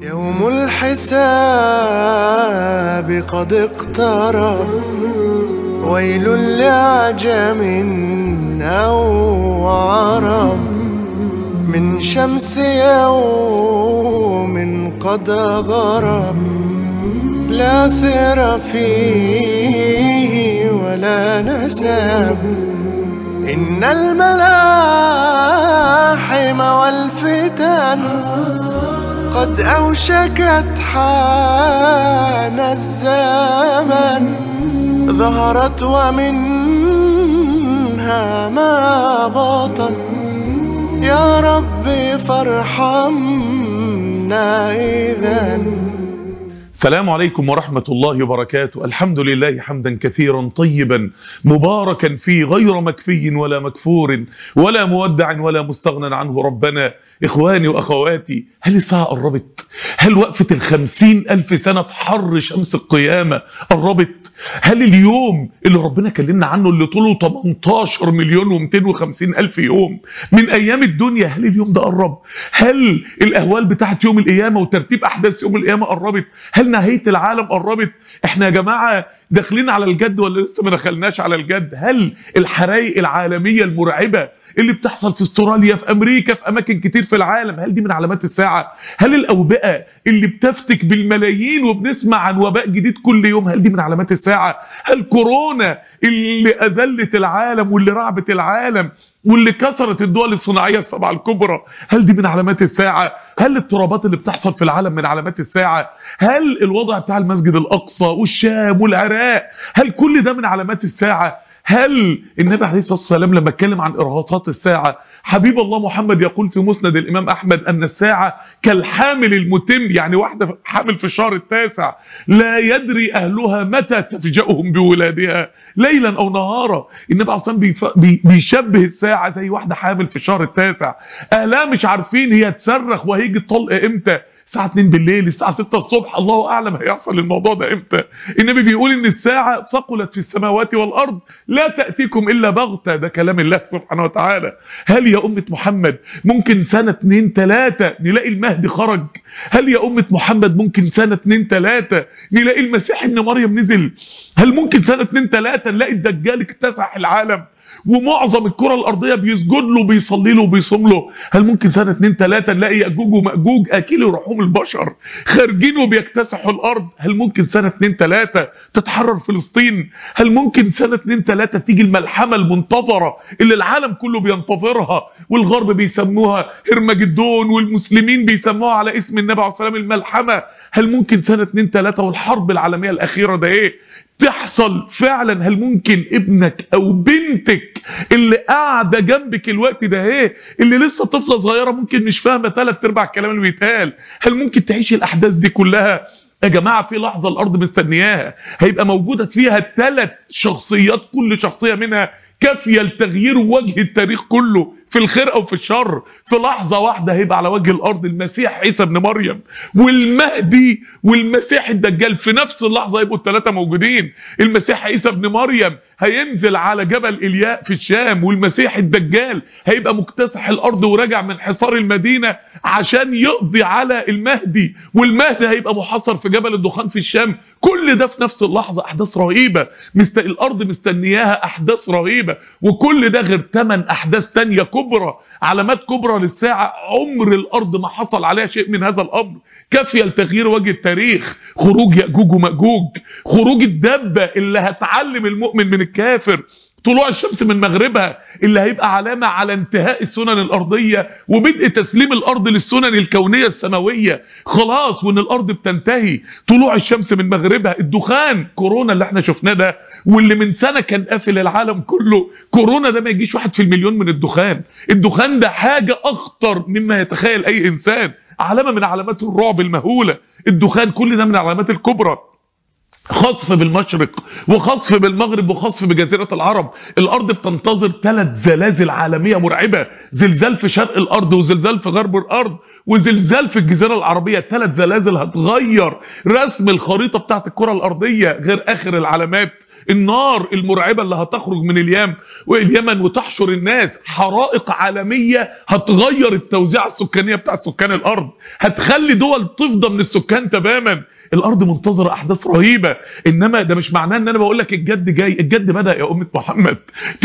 يوم الحساب قد اقترب ويل لعجم أو عرب من شمس يوم قد غرب لا سر فيه ولا نسب إن الملاحم والفتن قد أوشكت حان الزمن ظهرت ومنها ما بطن يا ربي فارحمنا إذا السلام عليكم ورحمة الله وبركاته الحمد لله حمدا كثيرا طيبا مباركا فيه غير مكفي ولا مكفور ولا مودع ولا مستغنى عنه ربنا إخواني وأخواتي هل الساعة قربت هل وقفة الخمسين ألف سنة في حر شمس القيامة قربت هل اليوم اللي ربنا كلمنا عنه اللي طوله 18 مليون و250 ألف يوم من أيام الدنيا هل اليوم ده قرب هل الأهوال بتاعت يوم القيامة وترتيب أحداث يوم القيامة قربت هل نهاية العالم قربت احنا يا جماعة داخلين على الجد ولا لسه ما دخلناش على الجد هل الحرائق العالمية المرعبة اللي بتحصل في استراليا في امريكا في اماكن كتير في العالم هل دي من علامات الساعة هل الاوبئة اللي بتفتك بالملايين وبنسمع عن وباء جديد كل يوم هل دي من علامات الساعة هل كورونا اللي اذلت العالم واللي رعبت العالم واللي كسرت الدول الصناعية السبعة الكبرى هل دي من علامات الساعة هل الاضطرابات اللي بتحصل في العالم من علامات الساعة هل الوضع بتاع المسجد الأقصى والشام والعراق هل كل ده من علامات الساعة هل النبي عليه الصلاة والسلام لما اتكلم عن إرهاصات الساعة حبيب الله محمد يقول في مسند الإمام أحمد أن الساعة كالحامل المتم يعني واحدة حامل في الشهر التاسع لا يدري أهلها متى تفجأهم بولادها ليلا أو نهارا النبي عليه الصلاة والسلام بيشبه الساعة زي واحدة حامل في الشهر التاسع أهلها مش عارفين هي تصرخ وهيجي الطلق إمتى الساعة 2 بالليل الساعة 6 الصبح الله أعلم هيحصل الموضوع ده إمتى النبي بيقول إن الساعة ثقلت في السماوات والأرض لا تأتيكم إلا بغتة ده كلام الله سبحانه وتعالى هل يا أمة محمد ممكن سنة 2 3 نلاقي المهدي خرج هل يا أمة محمد ممكن سنة 2 3 نلاقي المسيح ابن مريم نزل هل ممكن سنة 2 3 نلاقي الدجال اكتسح العالم ومعظم الكرة الأرضية بيسجد له بيصلي له وبيصوم له هل ممكن سنة 2 3 نلاقي يأجوج ومأجوج أكلوا رحوم البشر خارجين وبيكتسحوا الأرض هل ممكن سنة 2 3 تتحرر فلسطين هل ممكن سنة 2 3 تيجي الملحمة المنتظرة اللي العالم كله بينتظرها والغرب بيسموها هرمجدون والمسلمين بيسموها على اسم النبي عليه الصلاة والسلام الملحمة هل ممكن سنة 2 3 والحرب العالمية الأخيرة ده إيه تحصل فعلا هل ممكن ابنك او بنتك اللي قاعده جنبك الوقت ده ايه اللي لسه طفله صغيره ممكن مش فاهمه ثلاث ارباع الكلام اللي بيتقال هل ممكن تعيش الاحداث دي كلها يا جماعة في لحظة الأرض مستنياها هيبقى موجودة فيها ثلاث شخصيات كل شخصية منها كافية لتغيير وجه التاريخ كله في الخير او في الشر في لحظة واحدة هيبقى على وجه الارض المسيح عيسى ابن مريم والمهدي والمسيح الدجال في نفس اللحظة يبقوا الثلاثة موجودين المسيح عيسى ابن مريم هينزل على جبل الياء في الشام والمسيح الدجال هيبقى مكتسح الارض وراجع من حصار المدينة عشان يقضي على المهدي والمهدي هيبقى محاصر في جبل الدخان في الشام كل ده في نفس اللحظة احداث رهيبة مست... الارض مستنياها احداث رهيبة وكل ده غير 8 احداث تانية كبرى علامات كبرى للساعة عمر الارض ما حصل عليها شيء من هذا الامر كافية لتغيير وجه التاريخ خروج يأجوج ومأجوج خروج الدبة اللي هتعلم المؤمن من الكافر طلوع الشمس من مغربها اللي هيبقى علامة على انتهاء السنن الأرضية وبدء تسليم الأرض للسنن الكونية السماوية خلاص وان الأرض بتنتهي طلوع الشمس من مغربها الدخان كورونا اللي احنا شفناه ده واللي من سنة كان قافل العالم كله كورونا ده ما يجيش واحد في المليون من الدخان الدخان ده حاجة أخطر مما يتخيل أي إنسان علامة من علامات الرعب المهولة الدخان كل ده من العلامات الكبرى خصف بالمشرق وخصف بالمغرب وخصف بجزيرة العرب الارض بتنتظر ثلاث زلازل عالمية مرعبة زلزال في شرق الارض وزلزال في غرب الارض وزلزال في الجزيرة العربية ثلاث زلازل هتغير رسم الخريطة بتاعت الكرة الارضية غير اخر العلامات النار المرعبة اللي هتخرج من اليم واليمن وتحشر الناس حرائق عالمية هتغير التوزيع السكانية بتاعت سكان الارض هتخلي دول تفضى من السكان تماما الارض منتظرة احداث رهيبة انما ده مش معناه ان انا بقول لك الجد جاي الجد بدأ يا امة محمد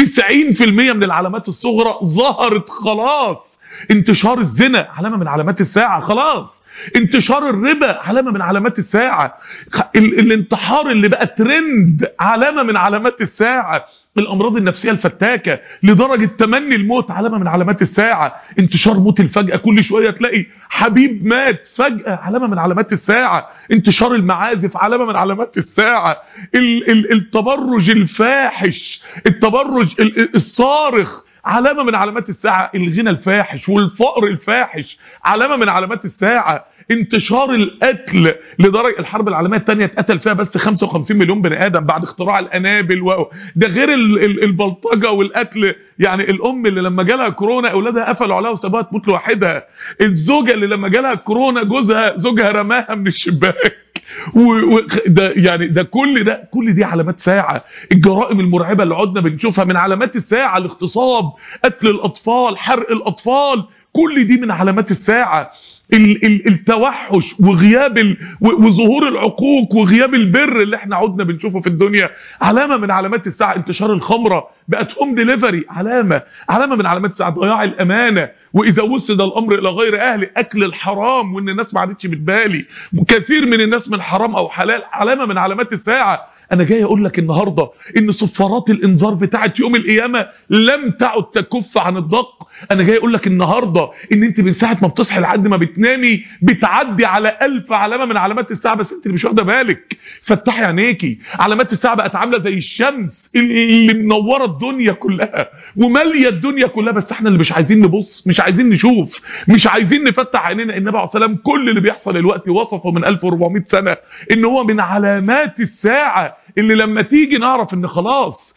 90% من العلامات الصغرى ظهرت خلاص انتشار الزنا علامة من علامات الساعة خلاص انتشار الربا علامة من علامات الساعة ال الانتحار اللي بقى ترند علامة من علامات الساعة الامراض النفسيه الفتاكه لدرجه تمني الموت علامه من علامات الساعه انتشار موت الفجاه كل شويه تلاقي حبيب مات فجاه علامه من علامات الساعه انتشار المعازف علامه من علامات الساعه ال ال التبرج الفاحش التبرج ال الصارخ علامه من علامات الساعه الغنى الفاحش والفقر الفاحش علامه من علامات الساعه انتشار القتل لدرجه الحرب العالميه الثانيه اتقتل فيها بس 55 مليون بني ادم بعد اختراع الانابل و... ده غير ال... ال... البلطجه والقتل يعني الام اللي لما جالها كورونا اولادها قفلوا عليها وسابوها تموت لوحدها الزوجه اللي لما جالها كورونا جوزها زوجها رماها من الشباك و... و... ده يعني ده كل ده كل دي علامات ساعه الجرائم المرعبه اللي عدنا بنشوفها من علامات الساعه الاغتصاب قتل الاطفال حرق الاطفال كل دي من علامات الساعه ال ال التوحش وغياب ال وظهور العقوق وغياب البر اللي احنا عدنا بنشوفه في الدنيا علامة من علامات الساعة انتشار الخمرة بقت هوم ديليفري علامة علامة من علامات الساعة ضياع الامانة واذا وسد الامر الى غير اهله اكل الحرام وان الناس ما عادتش بتبالي كثير من الناس من حرام او حلال علامة من علامات الساعة انا جاي اقول لك النهارده ان صفارات الانذار بتاعه يوم القيامه لم تعد تكف عن الدق انا جاي اقول لك النهارده ان انت من ساعه ما بتصحي لحد ما بتنامي بتعدي على ألف علامه من علامات الساعه بس انت اللي مش واخده بالك فتحي عينيكي علامات الساعه بقت عامله زي الشمس اللي منوره الدنيا كلها وماليه الدنيا كلها بس احنا اللي مش عايزين نبص مش عايزين نشوف مش عايزين نفتح عينينا النبي عليه السلام كل اللي بيحصل دلوقتي وصفه من 1400 سنه ان هو من علامات الساعه اللي لما تيجي نعرف ان خلاص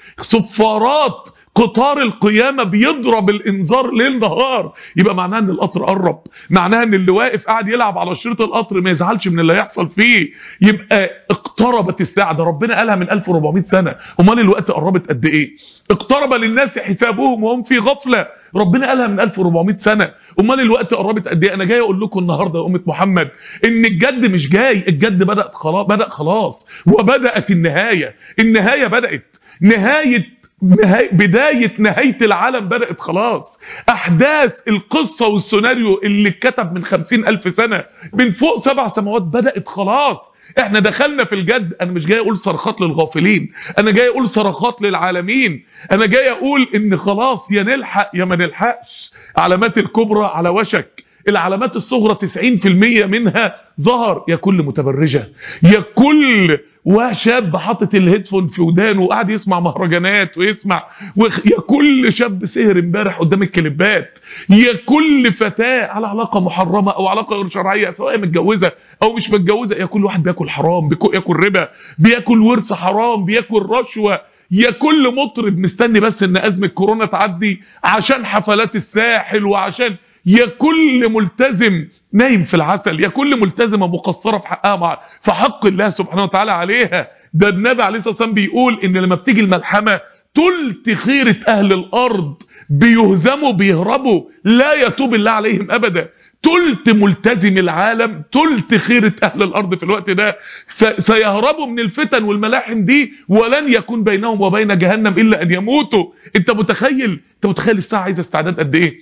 صفارات قطار القيامة بيضرب الانذار ليل نهار يبقى معناها ان القطر قرب معناها ان اللي واقف قاعد يلعب على شريط القطر ما يزعلش من اللي هيحصل فيه يبقى اقتربت الساعة ده ربنا قالها من 1400 سنة امال الوقت قربت قد ايه اقترب للناس حسابهم وهم في غفلة ربنا قالها من 1400 سنة امال الوقت قربت قد ايه انا جاي اقول لكم النهارده يا امه محمد ان الجد مش جاي الجد بدأ خلاص بدأ خلاص وبدأت النهاية النهاية بدأت نهاية نهاية بداية نهاية العالم بدأت خلاص أحداث القصة والسيناريو اللي اتكتب من خمسين ألف سنة من فوق سبع سماوات بدأت خلاص احنا دخلنا في الجد انا مش جاي اقول صرخات للغافلين انا جاي اقول صرخات للعالمين انا جاي اقول ان خلاص يا نلحق يا ما نلحقش علامات الكبرى على وشك العلامات الصغرى 90% منها ظهر يا كل متبرجة يا كل وشاب حاطط الهيدفون في ودانه وقاعد يسمع مهرجانات ويسمع وخ... يا كل شاب سهر امبارح قدام الكليبات يا كل فتاة على علاقة محرمة او علاقة غير شرعية سواء متجوزة او مش متجوزة يا كل واحد بياكل حرام بياكل ربا بياكل ورث حرام بياكل رشوة يا كل مطرب مستني بس ان ازمة كورونا تعدي عشان حفلات الساحل وعشان يا كل ملتزم نايم في العسل يا كل ملتزمة مقصرة في حقها مع في حق الله سبحانه وتعالى عليها ده النبي عليه الصلاة والسلام بيقول ان لما بتيجي الملحمة تلت خيرة اهل الارض بيهزموا بيهربوا لا يتوب الله عليهم ابدا تلت ملتزم العالم تلت خيرة اهل الارض في الوقت ده سيهربوا من الفتن والملاحم دي ولن يكون بينهم وبين جهنم الا ان يموتوا انت متخيل انت متخيل الساعة عايزة استعداد قد ايه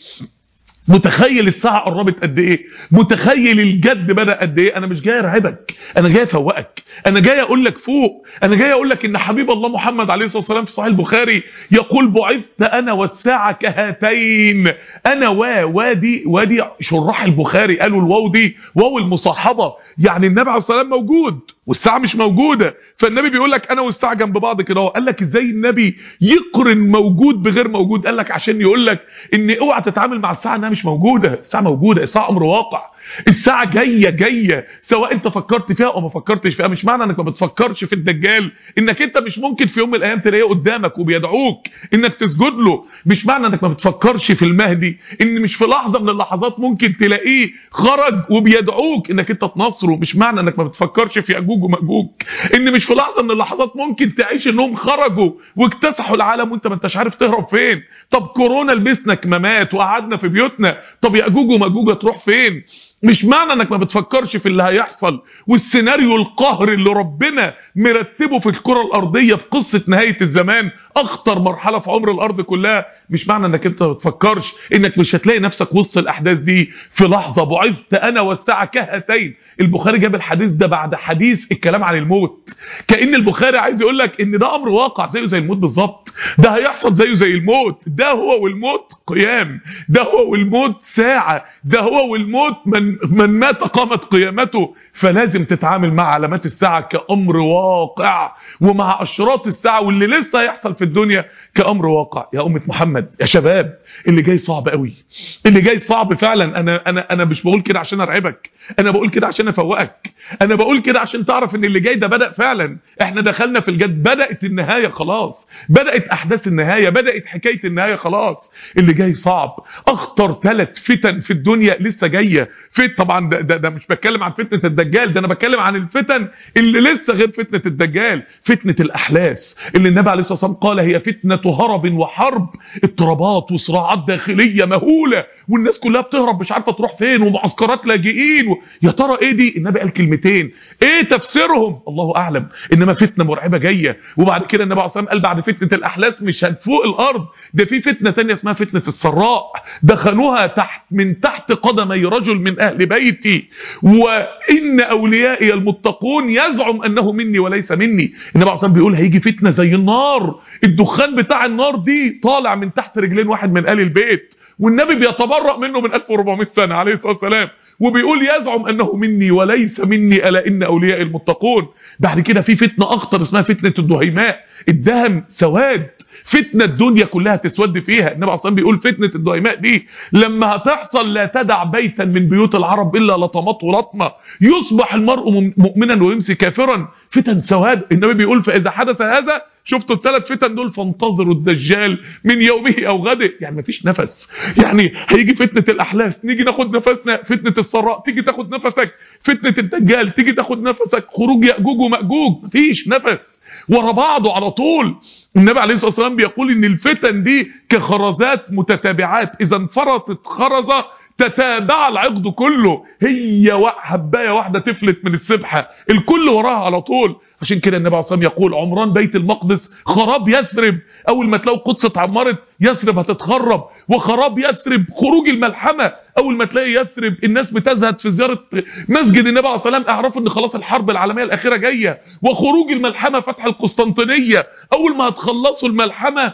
متخيل الساعة قربت قد ايه متخيل الجد بدأ قد ايه انا مش جاي ارعبك انا جاي افوقك انا جاي اقول لك فوق انا جاي اقول لك ان حبيب الله محمد عليه الصلاة والسلام في صحيح البخاري يقول بعثت انا والساعة كهاتين انا و وادي وادي شراح البخاري قالوا الواو دي واو المصاحبة يعني النبي عليه الصلاة والسلام موجود والساعة مش موجودة فالنبي بيقول لك انا والساعة جنب بعض كده قال لك ازاي النبي يقرن موجود بغير موجود قال لك عشان يقول لك ان اوعى تتعامل مع الساعة انها مش موجودة الساعة موجودة الساعة امر واقع الساعة جاية جاية سواء انت فكرت فيها او ما فكرتش فيها مش معنى انك ما بتفكرش في الدجال انك انت مش ممكن في يوم من الايام تلاقيه قدامك وبيدعوك انك تسجد له مش معنى انك ما بتفكرش في المهدي ان مش في لحظة من اللحظات ممكن تلاقيه خرج وبيدعوك انك انت تنصره مش معنى انك ما بتفكرش في ياجوج ياجوج وماجوج ان مش في لحظه من اللحظات ممكن تعيش انهم خرجوا واكتسحوا العالم وانت ما انتش عارف تهرب فين طب كورونا لبسنا كمامات وقعدنا في بيوتنا طب ياجوج وماجوج هتروح فين مش معنى انك ما بتفكرش في اللي هيحصل والسيناريو القهري اللي ربنا مرتبه في الكره الارضيه في قصه نهايه الزمان اخطر مرحله في عمر الارض كلها مش معنى انك انت ما بتفكرش انك مش هتلاقي نفسك وسط الاحداث دي في لحظه بعثت انا والساعه كهاتين البخاري جاب الحديث ده بعد حديث الكلام عن الموت كان البخاري عايز يقول لك ان ده امر واقع زيه زي الموت بالظبط ده هيحصل زيه زي الموت ده هو والموت قيام ده هو والموت ساعه ده هو والموت من من مات قامت قيامته فلازم تتعامل مع علامات الساعه كامر واقع ومع اشراط الساعه واللي لسه هيحصل في الدنيا كامر واقع يا امه محمد يا شباب اللي جاي صعب قوي اللي جاي صعب فعلا انا انا انا مش بقول كده عشان ارعبك انا بقول كده عشان افوقك انا بقول كده عشان تعرف ان اللي جاي ده بدا فعلا احنا دخلنا في الجد بدات النهايه خلاص بدات احداث النهايه بدات حكايه النهايه خلاص اللي جاي صعب اخطر ثلاث فتن في الدنيا لسه جايه فت طبعا ده, ده, ده مش بتكلم عن فتنه الدجال ده انا بتكلم عن الفتن اللي لسه غير فتنه الدجال فتنه الاحلاس اللي النبي عليه الصلاه والسلام قال هي فتنه هرب وحرب اضطرابات وصراعات داخليه مهوله والناس كلها بتهرب مش عارفه تروح فين ومعسكرات لاجئين و... يا ترى ايه دي النبي قال كلمتين ايه تفسيرهم الله اعلم انما فتنه مرعبه جايه وبعد كده النبي عليه الصلاه والسلام قال بعد فتنه الاحلاس مش هتفوق الارض ده في فتنه تانية اسمها فتنه السراء دخلوها تحت من تحت قدمي رجل من اهل بيتي وان اوليائي المتقون يزعم انه مني وليس مني النبي عليه الصلاه والسلام بيقول هيجي فتنه زي النار الدخان بتاع النار دي طالع من تحت رجلين واحد من ال البيت والنبي بيتبرأ منه من 1400 سنه عليه الصلاه والسلام وبيقول يزعم انه مني وليس مني الا ان اولياء المتقون بعد كده في فتنه اخطر اسمها فتنه الدهيماء الدهم سواد فتنه الدنيا كلها تسود فيها النبي عليه الصلاه بيقول فتنه الدهيماء دي لما هتحصل لا تدع بيتا من بيوت العرب الا لطمته لطمه يصبح المرء مؤمنا ويمسي كافرا فتن سواد النبي بيقول فاذا حدث هذا شفتوا الثلاث فتن دول فانتظروا الدجال من يومه او غده يعني مفيش نفس يعني هيجي فتنه الاحلاس نيجي ناخد نفسنا فتنه السراء تيجي تاخد نفسك فتنه الدجال تيجي تاخد نفسك خروج ياجوج وماجوج مفيش نفس ورا بعضه على طول النبي عليه الصلاه والسلام بيقول ان الفتن دي كخرزات متتابعات اذا انفرطت خرزه تتابع العقد كله هي هبايه واحده تفلت من السبحه الكل وراها على طول عشان كده النبي عليه الصلاه والسلام يقول عمران بيت المقدس خراب يثرب اول ما تلاقوا القدس اتعمرت يثرب هتتخرب وخراب يثرب خروج الملحمه اول ما تلاقي يثرب الناس بتزهد في زياره مسجد النبي عليه الصلاه والسلام اعرفوا ان خلاص الحرب العالميه الاخيره جايه وخروج الملحمه فتح القسطنطينيه اول ما هتخلصوا الملحمه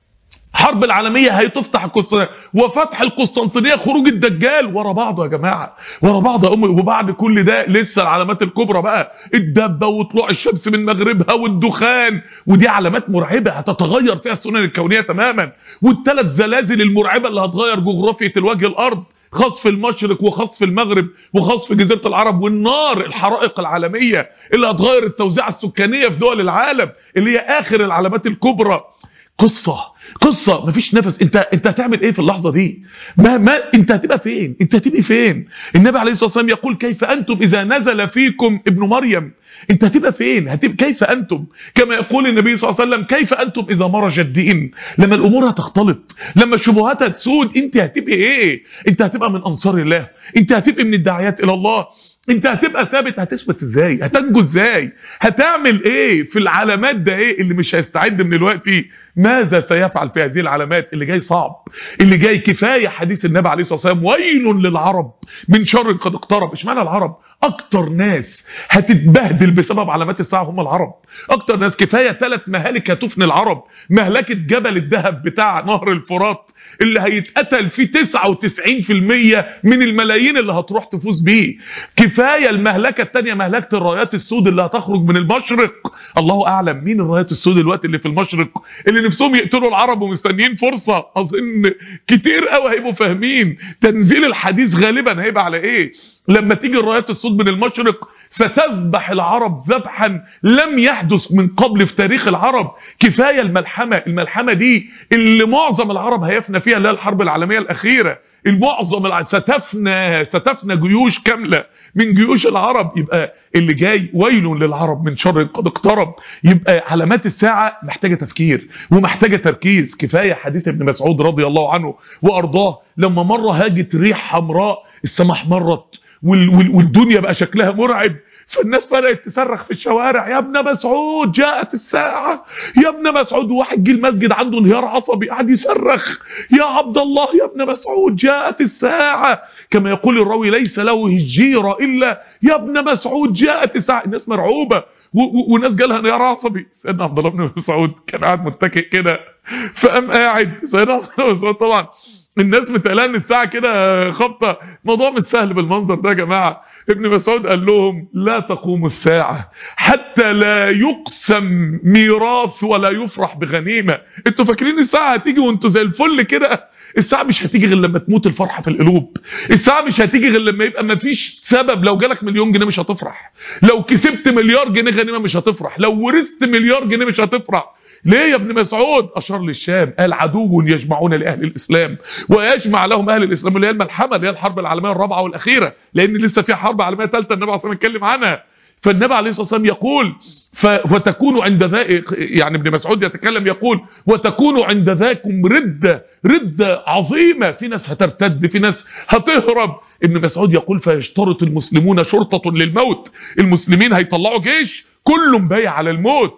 الحرب العالمية هتفتح القسطنطينية وفتح القسطنطينية خروج الدجال ورا بعضه يا جماعة ورا بعض يا أمي وبعد كل ده لسه العلامات الكبرى بقى الدبة وطلوع الشمس من مغربها والدخان ودي علامات مرعبة هتتغير فيها السنن الكونية تماما والثلاث زلازل المرعبة اللي هتغير جغرافية الوجه الأرض خاص في المشرق وخاص في المغرب وخاص في جزيرة العرب والنار الحرائق العالمية اللي هتغير التوزيع السكانية في دول العالم اللي هي آخر العلامات الكبرى قصة قصة مفيش نفس انت انت هتعمل ايه في اللحظة دي ما ما انت هتبقى فين انت هتبقى فين النبي عليه الصلاة والسلام يقول كيف انتم اذا نزل فيكم ابن مريم انت هتبقى فين هتبقى كيف انتم كما يقول النبي صلى الله عليه وسلم كيف انتم اذا مرج الدين لما الامور هتختلط لما الشبهات هتسود انت هتبقى ايه انت هتبقى من انصار الله انت هتبقى من الداعيات الى الله انت هتبقى ثابت هتثبت ازاي هتنجو ازاي هتعمل ايه في العلامات ده ايه اللي مش هيستعد من الوقت ماذا سيفعل في هذه العلامات اللي جاي صعب اللي جاي كفايه حديث النبي عليه الصلاه والسلام ويل للعرب من شر قد اقترب اشمعنى العرب اكتر ناس هتتبهدل بسبب علامات الساعه هم العرب اكتر ناس كفايه ثلاث مهالك هتفني العرب مهلكه جبل الذهب بتاع نهر الفرات اللي هيتقتل فيه 99% من الملايين اللي هتروح تفوز بيه كفايه المهلكه الثانيه مهلكه الرايات السود اللي هتخرج من المشرق الله اعلم مين الرايات السود دلوقتي اللي في المشرق اللي نفسهم يقتلوا العرب ومستنيين فرصه اظن كتير قوي هيبقوا فاهمين تنزيل الحديث غالبا هيبقى على ايه لما تيجي الرايات السود من المشرق فتذبح العرب ذبحا لم يحدث من قبل في تاريخ العرب كفاية الملحمة الملحمة دي اللي معظم العرب هيفنى فيها اللي هي الحرب العالمية الأخيرة المعظم الع... ستفنى ستفنى جيوش كامله من جيوش العرب يبقى اللي جاي ويل للعرب من شر قد اقترب يبقى علامات الساعه محتاجه تفكير ومحتاجه تركيز كفايه حديث ابن مسعود رضي الله عنه وارضاه لما مره هاجت ريح حمراء السماء احمرت وال... وال... والدنيا بقى شكلها مرعب فالناس بدأت تصرخ في الشوارع يا ابن مسعود جاءت الساعة يا ابن مسعود واحد جه المسجد عنده انهيار عصبي قاعد يصرخ يا عبد الله يا ابن مسعود جاءت الساعة كما يقول الراوي ليس له هجيرة إلا يا ابن مسعود جاءت الساعة الناس مرعوبة وناس جالها انهيار عصبي سيدنا عبد الله بن مسعود كان قاعد متكئ كده فقام قاعد سيدنا عبد الله بن مسعود طبعا الناس متقلقه الساعه كده خبطه الموضوع مش سهل بالمنظر ده يا جماعه ابن مسعود قال لهم لا تقوم الساعة حتى لا يقسم ميراث ولا يفرح بغنيمة انتوا فاكرين الساعة هتيجي وانتوا زي الفل كده الساعة مش هتيجي غير لما تموت الفرحة في القلوب الساعة مش هتيجي غير لما يبقى مفيش سبب لو جالك مليون جنيه مش هتفرح لو كسبت مليار جنيه غنيمة مش هتفرح لو ورثت مليار جنيه مش هتفرح ليه يا ابن مسعود اشار للشام قال عدو يجمعون لاهل الاسلام ويجمع لهم اهل الاسلام اللي هي الملحمه اللي هي الحرب العالميه الرابعه والاخيره لان لسه في حرب عالميه ثالثه النبي عليه الصلاه والسلام اتكلم عنها فالنبي عليه الصلاه والسلام يقول وتكون عند ذاك يعني ابن مسعود يتكلم يقول وتكون عند ذاكم رده رده عظيمه في ناس هترتد في ناس هتهرب ابن مسعود يقول فيشترط المسلمون شرطه للموت المسلمين هيطلعوا جيش كله مبايع على الموت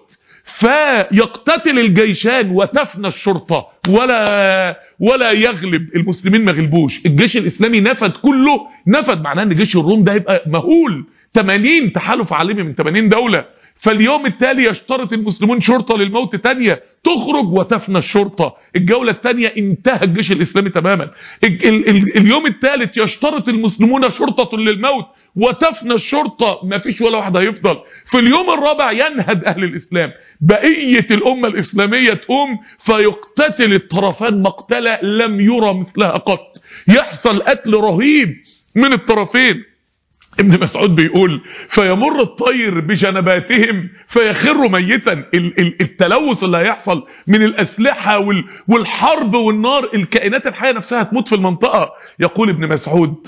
فيقتتل الجيشان وتفنى الشرطة ولا ولا يغلب المسلمين ما غلبوش الجيش الإسلامي نفد كله نفد معناه ان جيش الروم ده يبقى مهول 80 تحالف عالمي من 80 دولة فاليوم التالي يشترط المسلمون شرطة للموت تانية تخرج وتفنى الشرطة الجولة التانية انتهى الجيش الإسلامي تماما ال ال ال اليوم الثالث يشترط المسلمون شرطة للموت وتفنى الشرطة ما فيش ولا واحد هيفضل في اليوم الرابع ينهد أهل الإسلام بقية الأمة الإسلامية تقوم فيقتتل الطرفان مقتلة لم يرى مثلها قط يحصل قتل رهيب من الطرفين ابن مسعود بيقول فيمر الطير بجنباتهم فيخر ميتا التلوث اللي هيحصل من الأسلحة والحرب والنار الكائنات الحية نفسها هتموت في المنطقة يقول ابن مسعود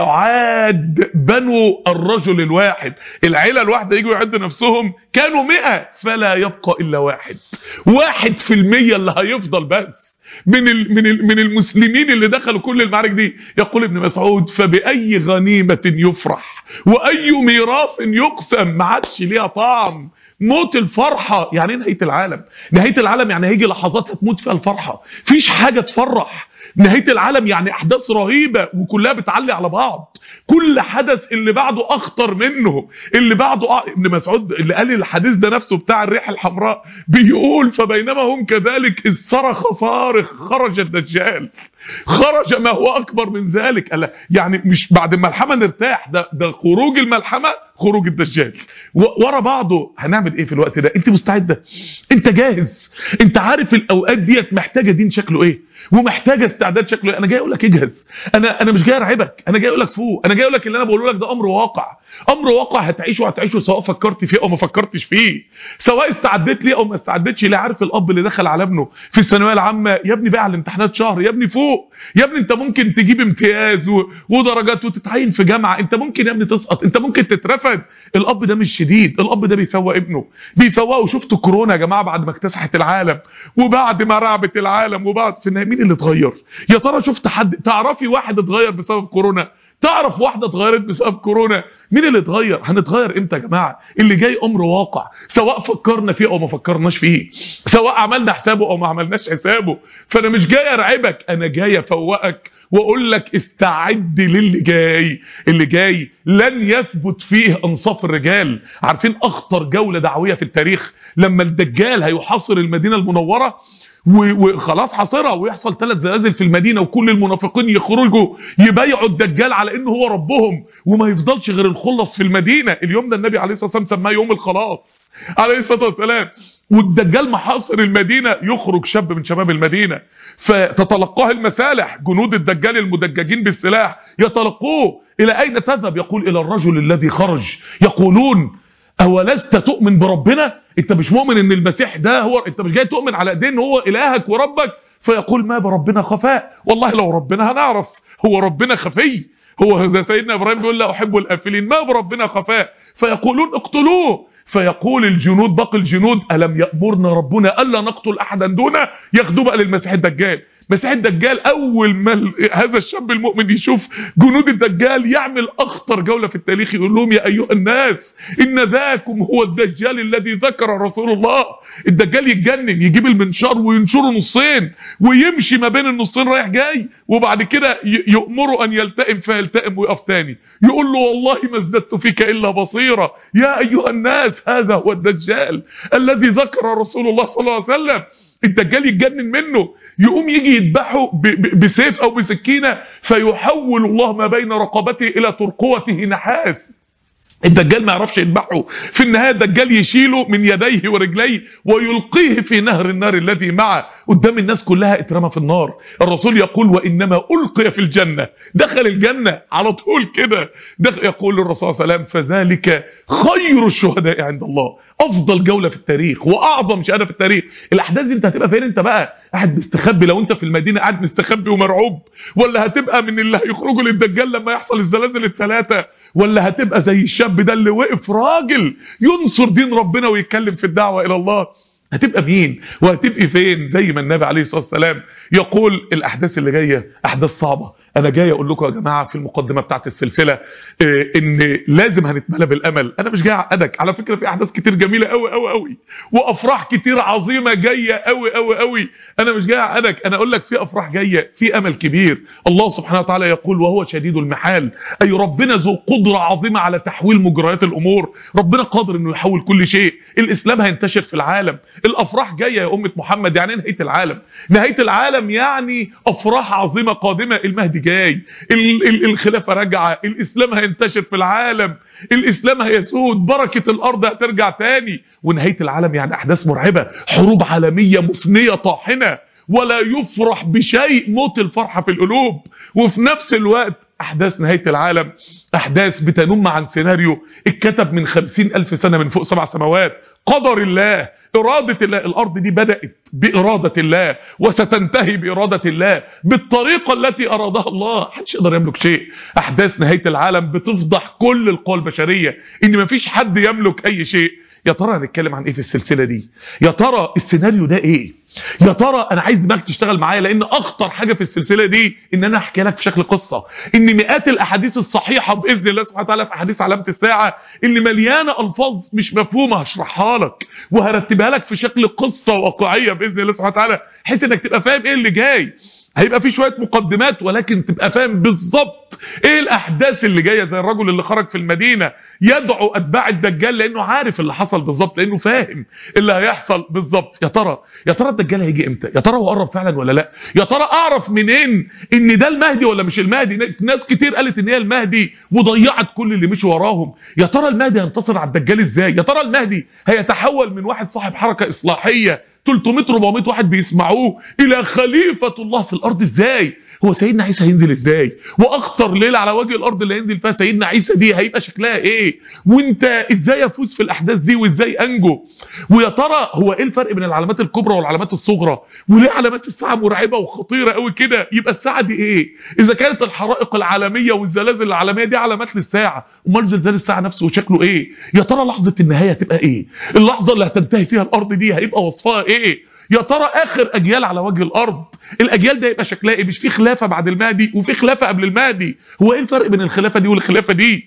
فيعاد بنو الرجل الواحد العيلة الواحدة يجوا يعدوا نفسهم كانوا مئة فلا يبقى إلا واحد واحد في المية اللي هيفضل بس من من من المسلمين اللي دخلوا كل المعارك دي يقول ابن مسعود فبأي غنيمة يفرح وأي ميراث يقسم ما عادش ليها طعم موت الفرحة يعني ايه نهاية العالم نهاية العالم يعني هيجي لحظات هتموت فيها الفرحة فيش حاجة تفرح نهاية العالم يعني احداث رهيبة وكلها بتعلي على بعض كل حدث اللي بعده اخطر منه اللي بعده أ... ابن مسعود اللي قال الحديث ده نفسه بتاع الريح الحمراء بيقول فبينما هم كذلك اذ صرخ صارخ خرج الدجال خرج ما هو اكبر من ذلك قال يعني مش بعد الملحمه نرتاح ده ده خروج الملحمه خروج الدجال ورا بعضه هنعمل ايه في الوقت ده انت مستعده انت جاهز انت عارف الاوقات ديت محتاجه دين شكله ايه ومحتاجه استعداد شكله ايه انا جاي اقول لك اجهز انا انا مش جاي ارعبك انا جاي اقول لك فوق انا جاي اقول لك اللي انا بقوله لك ده امر واقع امر واقع هتعيشه هتعيشه سواء فكرت فيه او ما فكرتش فيه سواء استعديت ليه او ما استعدتش ليه عارف الاب اللي دخل على ابنه في الثانويه العامه يا ابني بقى على الامتحانات شهر يا ابني فوق يا ابني انت ممكن تجيب امتياز و... ودرجات وتتعين في جامعه انت ممكن يا ابني تسقط انت ممكن تترفد الاب ده مش شديد الاب ده بيفوق ابنه بيفوقه شفتوا كورونا يا جماعه بعد ما اكتسحت العالم وبعد ما رعبت العالم وبعد في النهايه مين اللي اتغير يا ترى شفت حد تعرفي واحد اتغير بسبب كورونا تعرف واحدة اتغيرت بسبب كورونا مين اللي اتغير هنتغير امتى يا جماعة اللي جاي امر واقع سواء فكرنا فيه او ما فكرناش فيه سواء عملنا حسابه او ما عملناش حسابه فانا مش جاي ارعبك انا جاي افوقك واقول لك استعد للي جاي اللي جاي لن يثبت فيه انصاف الرجال عارفين اخطر جولة دعوية في التاريخ لما الدجال هيحاصر المدينة المنورة وخلاص حاصرها ويحصل ثلاث زلازل في المدينه وكل المنافقين يخرجوا يبايعوا الدجال على انه هو ربهم وما يفضلش غير الخلص في المدينه اليوم ده النبي عليه الصلاه والسلام سماه يوم الخلاص عليه الصلاه والسلام والدجال محاصر المدينه يخرج شاب من شباب المدينه فتتلقاه المسالح جنود الدجال المدججين بالسلاح يتلقوه الى اين تذهب يقول الى الرجل الذي خرج يقولون اولست تؤمن بربنا انت مش مؤمن ان المسيح ده هو انت مش جاي تؤمن على ايدين هو الهك وربك فيقول ما بربنا خفاء والله لو ربنا هنعرف هو ربنا خفي هو ده سيدنا ابراهيم بيقول لا احب الافلين ما بربنا خفاء فيقولون اقتلوه فيقول الجنود باقي الجنود الم يامرنا ربنا الا نقتل احدا دونه ياخدوه بقى للمسيح الدجال مسيح الدجال اول ما ال- هذا الشاب المؤمن يشوف جنود الدجال يعمل اخطر جوله في التاريخ يقول لهم يا ايها الناس ان ذاكم هو الدجال الذي ذكر رسول الله الدجال يتجنن يجيب المنشار وينشره نصين ويمشي ما بين النصين رايح جاي وبعد كده ي- يأمره ان يلتئم فيلتئم ويقف تاني يقول له والله ما ازددت فيك الا بصيرة يا ايها الناس هذا هو الدجال الذي ذكر رسول الله صلى الله عليه وسلم الدجال يتجنن منه يقوم يجي يذبحه ب- ب- بسيف او بسكينه فيحول الله ما بين رقبته الى ترقوته نحاس الدجال ما يعرفش يذبحه في النهايه الدجال يشيله من يديه ورجليه ويلقيه في نهر النار الذي معه قدام الناس كلها اترمى في النار الرسول يقول وانما القي في الجنه دخل الجنه على طول كده دخل يقول الرسول صلى الله عليه وسلم فذلك خير الشهداء عند الله افضل جوله في التاريخ واعظم شهاده في التاريخ الاحداث دي انت هتبقى فين انت بقى قاعد مستخبي لو انت في المدينه قاعد مستخبي ومرعوب ولا هتبقى من اللي هيخرجوا للدجال لما يحصل الزلازل الثلاثه ولا هتبقى زي الشاب ده اللي وقف راجل ينصر دين ربنا ويتكلم في الدعوه الى الله هتبقى مين وهتبقي فين زي ما النبي عليه الصلاه والسلام يقول الاحداث اللي جايه احداث صعبه انا جاي اقول لكم يا جماعه في المقدمه بتاعت السلسله آه، ان لازم هنتملى بالامل انا مش جاي اعقدك على فكره في احداث كتير جميله قوي قوي قوي وافراح كتير عظيمه جايه قوي قوي قوي انا مش جاي اعقدك انا اقول لك في افراح جايه في امل كبير الله سبحانه وتعالى يقول وهو شديد المحال اي ربنا ذو قدره عظيمه على تحويل مجريات الامور ربنا قادر انه يحول كل شيء الاسلام هينتشر في العالم الافراح جايه يا امه محمد يعني إيه نهايه العالم نهايه العالم يعني افراح عظيمه قادمه المهدي جاي ال- ال- الخلافه راجعه الاسلام هينتشر في العالم الاسلام هيسود بركه الارض هترجع تاني ونهايه العالم يعني احداث مرعبه حروب عالميه مفنيه طاحنه ولا يفرح بشيء موت الفرحه في القلوب وفي نفس الوقت احداث نهايه العالم احداث بتنم عن سيناريو اتكتب من خمسين الف سنه من فوق سبع سماوات قدر الله إرادة الله الأرض دي بدأت بإرادة الله وستنتهي بإرادة الله بالطريقة التي أرادها الله محدش يقدر يملك شيء أحداث نهاية العالم بتفضح كل القوى البشرية إن مفيش حد يملك أي شيء يا ترى هنتكلم عن ايه في السلسله دي يا ترى السيناريو ده ايه يا ترى انا عايز دماغك تشتغل معايا لان اخطر حاجه في السلسله دي ان انا احكي لك في شكل قصه ان مئات الاحاديث الصحيحه باذن الله سبحانه وتعالى في احاديث علامه الساعه اللي مليانه الفاظ مش مفهومه هشرحها لك وهرتبها لك في شكل قصه واقعيه باذن الله سبحانه وتعالى بحيث انك تبقى فاهم ايه اللي جاي هيبقى في شويه مقدمات ولكن تبقى فاهم بالظبط ايه الاحداث اللي جايه زي الرجل اللي خرج في المدينه يدعو اتباع الدجال لانه عارف اللي حصل بالظبط لانه فاهم اللي هيحصل بالظبط يا ترى يا ترى الدجال هيجي امتى يا ترى هو قرب فعلا ولا لا يا ترى اعرف منين ان ده المهدي ولا مش المهدي ناس كتير قالت ان هي المهدي وضيعت كل اللي مشي وراهم يا ترى المهدي هينتصر على الدجال ازاي يا ترى المهدي هيتحول من واحد صاحب حركه اصلاحيه 300 400 واحد بيسمعوه الى خليفه الله في الارض ازاي هو سيدنا عيسى هينزل ازاي واخطر ليله على وجه الارض اللي هينزل فيها سيدنا عيسى دي هيبقى شكلها ايه وانت ازاي افوز في الاحداث دي وازاي انجو ويا ترى هو ايه الفرق بين العلامات الكبرى والعلامات الصغرى وليه علامات الساعه مرعبه وخطيره قوي كده يبقى الساعه دي ايه اذا كانت الحرائق العالميه والزلازل العالميه دي علامات للساعه امال زلزال الساعه نفسه شكله ايه يا ترى لحظه النهايه هتبقى ايه اللحظه اللي هتنتهي فيها الارض دي هيبقى وصفها ايه يا ترى اخر اجيال على وجه الارض الاجيال ده يبقى شكلها ايه مش في خلافه بعد المهدي وفي خلافه قبل المهدي هو ايه الفرق بين الخلافه دي والخلافه دي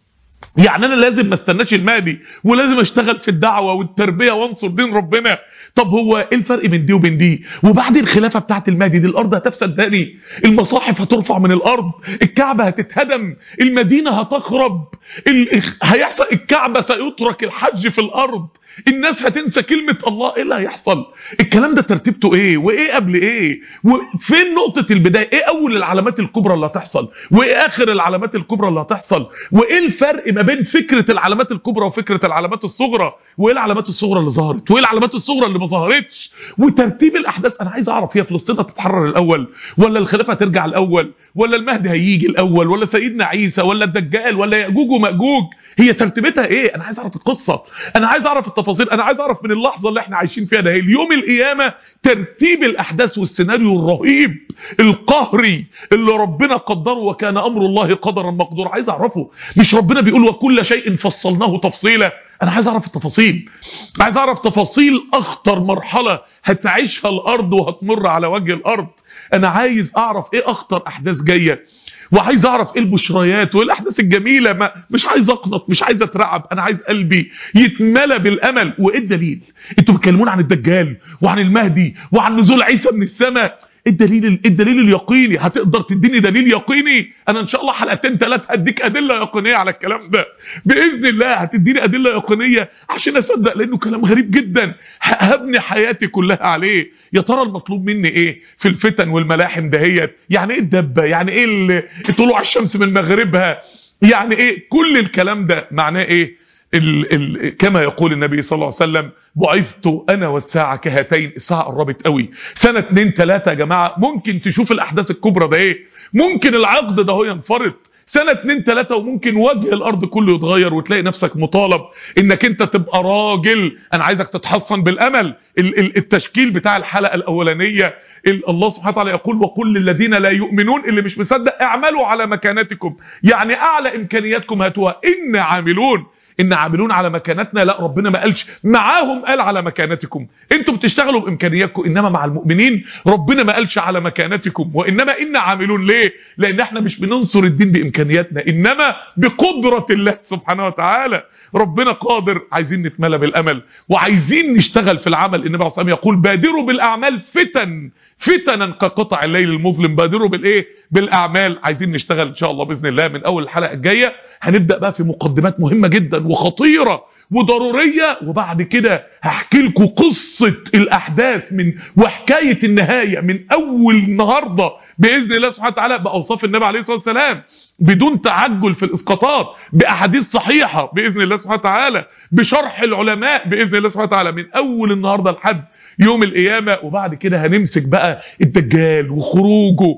يعني انا لازم ما استناش المهدي ولازم اشتغل في الدعوه والتربيه وانصر دين ربنا طب هو ايه الفرق بين دي وبين دي وبعد الخلافه بتاعت المهدي دي الارض هتفسد تاني المصاحف هترفع من الارض الكعبه هتتهدم المدينه هتخرب ال... هيحصل الكعبه سيترك الحج في الارض الناس هتنسى كلمة الله ايه اللي هيحصل الكلام ده ترتيبته ايه وايه قبل ايه وفين نقطة البداية ايه اول العلامات الكبرى اللي هتحصل وايه اخر العلامات الكبرى اللي هتحصل وايه الفرق ما بين فكرة العلامات الكبرى وفكرة العلامات الصغرى وايه العلامات الصغرى اللي ظهرت وايه العلامات الصغرى اللي ما ظهرتش وترتيب الاحداث انا عايز اعرف هي فلسطين هتتحرر الاول ولا الخلافة هترجع الاول ولا المهدي هيجي الاول ولا سيدنا عيسى ولا الدجال ولا ياجوج وماجوج هي ترتيبتها ايه انا عايز اعرف القصه انا عايز اعرف التفاصيل انا عايز اعرف من اللحظه اللي احنا عايشين فيها ده اليوم القيامه ترتيب الاحداث والسيناريو الرهيب القهري اللي ربنا قدره وكان امر الله قدرا مقدورا عايز اعرفه مش ربنا بيقول وكل شيء فصلناه تفصيلا انا عايز اعرف التفاصيل عايز اعرف تفاصيل اخطر مرحله هتعيشها الارض وهتمر على وجه الارض انا عايز اعرف ايه اخطر احداث جايه وعايز اعرف ايه البشريات وايه الاحداث الجميله ما مش عايز اقنط مش عايز اترعب انا عايز قلبي يتملى بالامل وايه الدليل انتوا بتكلمون عن الدجال وعن المهدي وعن نزول عيسى من السماء الدليل الدليل اليقيني هتقدر تديني دليل يقيني انا ان شاء الله حلقتين ثلاثه هديك ادله يقينيه على الكلام ده باذن الله هتديني ادله يقينيه عشان اصدق لانه كلام غريب جدا هبني حياتي كلها عليه يا ترى المطلوب مني ايه في الفتن والملاحم دهيت يعني ايه الدبه يعني ايه طلوع الشمس من مغربها يعني ايه كل الكلام ده معناه ايه ال ال كما يقول النبي صلى الله عليه وسلم بعثت انا والساعه كهاتين الساعه قربت قوي سنه 2 3 يا جماعه ممكن تشوف الاحداث الكبرى ده ايه ممكن العقد ده هو ينفرط سنة 2 3 وممكن وجه الارض كله يتغير وتلاقي نفسك مطالب انك انت تبقى راجل انا عايزك تتحصن بالامل التشكيل بتاع الحلقة الاولانية الله سبحانه وتعالى يقول وقل للذين لا يؤمنون اللي مش مصدق اعملوا على مكانتكم يعني اعلى امكانياتكم هاتوها ان عاملون ان عاملون على مكانتنا لا ربنا ما قالش معاهم قال على مكانتكم انتم بتشتغلوا بامكانياتكم انما مع المؤمنين ربنا ما قالش على مكانتكم وانما ان عاملون ليه لان احنا مش بننصر الدين بامكانياتنا انما بقدرة الله سبحانه وتعالى ربنا قادر عايزين نتملى بالامل وعايزين نشتغل في العمل النبي عليه الصلاه يقول بادروا بالاعمال فتن فتنا كقطع الليل المظلم بادروا بالايه بالاعمال عايزين نشتغل ان شاء الله باذن الله من اول الحلقه الجايه هنبدا بقى في مقدمات مهمه جدا وخطيره وضروريه وبعد كده هحكي لكم قصه الاحداث من وحكايه النهايه من اول النهارده باذن الله سبحانه وتعالى باوصاف النبي عليه الصلاه والسلام بدون تعجل في الاسقاطات باحاديث صحيحه باذن الله سبحانه وتعالى بشرح العلماء باذن الله سبحانه وتعالى من اول النهارده لحد يوم القيامة وبعد كده هنمسك بقى الدجال وخروجه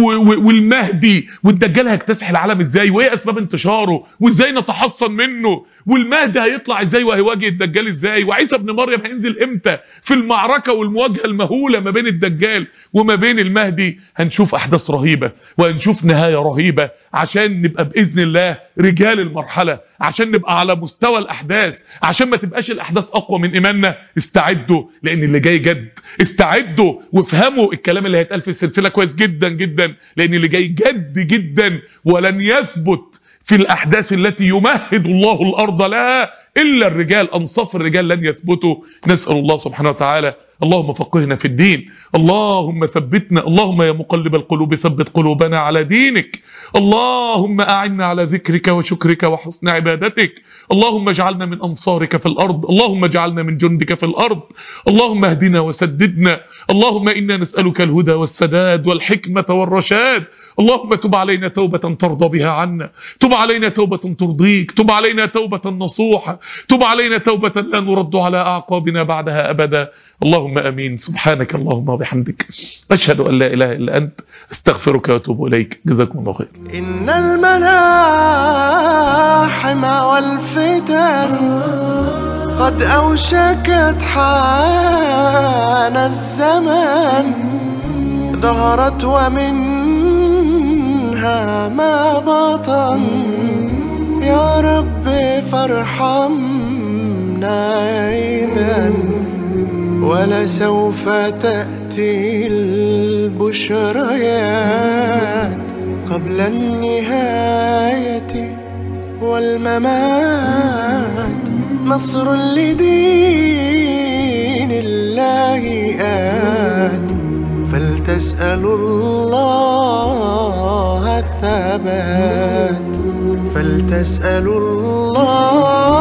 والمهدي والدجال هيكتسح العالم ازاي وايه اسباب انتشاره وازاي نتحصن منه والمهدي هيطلع ازاي وهيواجه الدجال ازاي وعيسى ابن مريم هينزل امتى في المعركة والمواجهة المهولة ما بين الدجال وما بين المهدي هنشوف احداث رهيبة وهنشوف نهاية رهيبة عشان نبقى باذن الله رجال المرحله عشان نبقى على مستوى الاحداث عشان ما تبقاش الاحداث اقوى من ايماننا استعدوا لان اللي جاي جد استعدوا وافهموا الكلام اللي هيتقال في السلسله كويس جدا جدا لان اللي جاي جد جدا ولن يثبت في الاحداث التي يمهد الله الارض لها الا الرجال انصاف الرجال لن يثبتوا نسال الله سبحانه وتعالى اللهم فقهنا في الدين اللهم ثبتنا اللهم يا مقلب القلوب ثبت قلوبنا على دينك اللهم أعنا على ذكرك وشكرك وحسن عبادتك اللهم اجعلنا من أنصارك في الأرض اللهم اجعلنا من جندك في الأرض اللهم اهدنا وسددنا اللهم إنا نسألك الهدى والسداد والحكمة والرشاد اللهم تب علينا توبة ترضى بها عنا تب علينا توبة ترضيك تب علينا توبة نصوحة تب علينا توبة لا نرد على أعقابنا بعدها أبدا اللهم أمين سبحانك اللهم وبحمدك أشهد أن لا إله إلا أنت استغفرك وأتوب إليك جزاكم الله خير إن الملاحم والفتن قد أوشكت حان الزمان ظهرت ومنها ما بطن يا رب فارحمنا إذا ولسوف تأتي البشريات قبل النهاية والممات نصر لدين الله آت فلتسألوا الله الثبات فلتسألوا الله